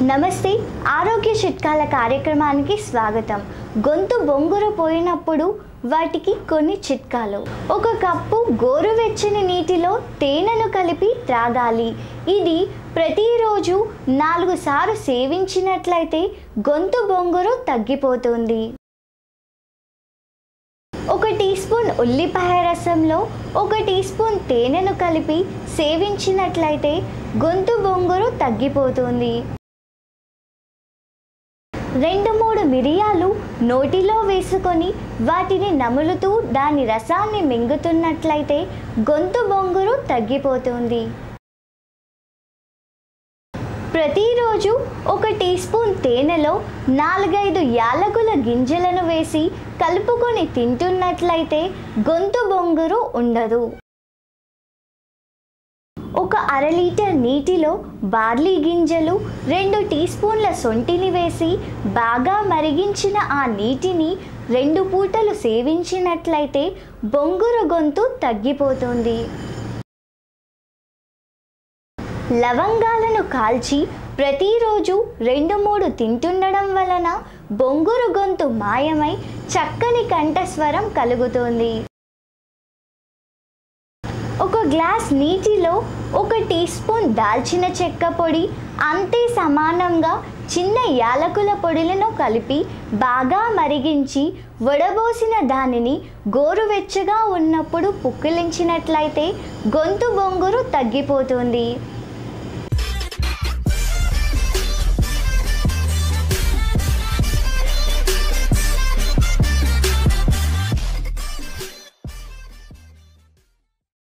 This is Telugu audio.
నమస్తే ఆరోగ్య చిట్కాల కార్యక్రమానికి స్వాగతం గొంతు బొంగురు పోయినప్పుడు వాటికి కొన్ని చిట్కాలు ఒక కప్పు గోరువెచ్చని నీటిలో తేనెను కలిపి త్రాగాలి ఇది ప్రతిరోజు నాలుగు సార్లు సేవించినట్లయితే గొంతు బొంగురు తగ్గిపోతుంది ఒక టీ స్పూన్ ఉల్లిపాయ రసంలో ఒక టీ స్పూన్ తేనెను కలిపి సేవించినట్లయితే గొంతు బొంగురు తగ్గిపోతుంది రెండు మూడు మిరియాలు నోటిలో వేసుకొని వాటిని నములుతూ దాని రసాన్ని మింగుతున్నట్లయితే గొంతు బొంగురు తగ్గిపోతుంది ప్రతిరోజు ఒక టీ స్పూన్ తేనెలో నాలుగైదు యాలకుల గింజలను వేసి కలుపుకొని తింటున్నట్లయితే గొంతు బొంగురు ఉండదు ఒక అర లీటర్ నీటిలో బార్లీ గింజలు రెండు టీ స్పూన్ల సొంటిని వేసి బాగా మరిగించిన ఆ నీటిని రెండు పూటలు సేవించినట్లయితే బొంగురు గొంతు తగ్గిపోతుంది లవంగాలను కాల్చి ప్రతిరోజు రెండు మూడు తింటుండడం వలన బొంగురు గొంతు మాయమై చక్కని కంఠస్వరం కలుగుతుంది ఒక గ్లాస్ నీటిలో ఒక టీ స్పూన్ దాల్చిన చెక్క పొడి అంతే సమానంగా చిన్న యాలకుల పొడిలను కలిపి బాగా మరిగించి వడబోసిన దానిని గోరువెచ్చగా ఉన్నప్పుడు పుక్కిలించినట్లయితే గొంతు బొంగురు తగ్గిపోతుంది